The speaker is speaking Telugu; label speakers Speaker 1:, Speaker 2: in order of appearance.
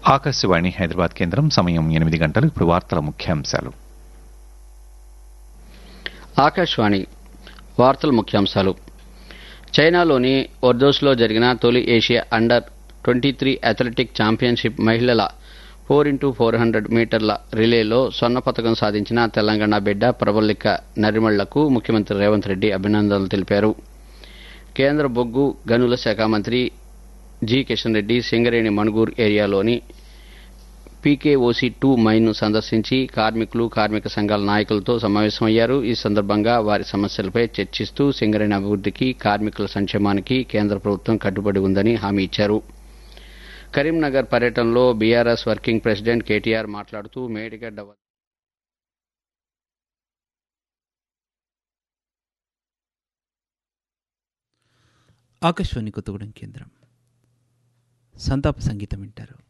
Speaker 1: ఆకాశవాణి హైదరాబాద్ కేంద్రం సమయం ఎనిమిది గంటలు ఇప్పుడు వార్తల ముఖ్యాంశాలు
Speaker 2: ఆకాశవాణి వార్తల ముఖ్యాంశాలు చైనాలోని ఒర్దోస్లో జరిగిన తొలి Asia under twenty three athletic championship మహిళల ఫోర్ ఇంటూ ఫోర్ హండ్రెడ్ మీటర్ల రిలేలో స్వర్ణ పథకం సాధించిన తెలంగాణ బిడ్డ ప్రబల్లిక నరిమళ్లకు ముఖ్యమంత్రి రేవంత్ రెడ్డి అభినందనలు తెలిపారు కేంద్ర బొగ్గు గనుల శాఖ మంత్రి జి కిషన్ రెడ్డి సింగరేణి మణుగూరు ఏరియాలోని పీకేఓసీ టూ మైన్ను సందర్శించి కార్మికులు కార్మిక సంఘాల నాయకులతో సమావేశమయ్యారు ఈ సందర్భంగా వారి సమస్యలపై చర్చిస్తూ సింగరేణి అభివృద్ధికి కార్మికుల సంక్షేమానికి కేంద్ర ప్రభుత్వం కట్టుబడి ఉందని హామీ ఇచ్చారు కరీంనగర్ పర్యటనలో బీఆర్ఎస్ వర్కింగ్ ప్రెసిడెంట్ కేటీఆర్ మాట్లాడుతూ మేడిగడ్డ వద్ద
Speaker 3: ఆకాశవాణి కొత్తగూడెం కేంద్రం సంతాప సంగీతం వింటారు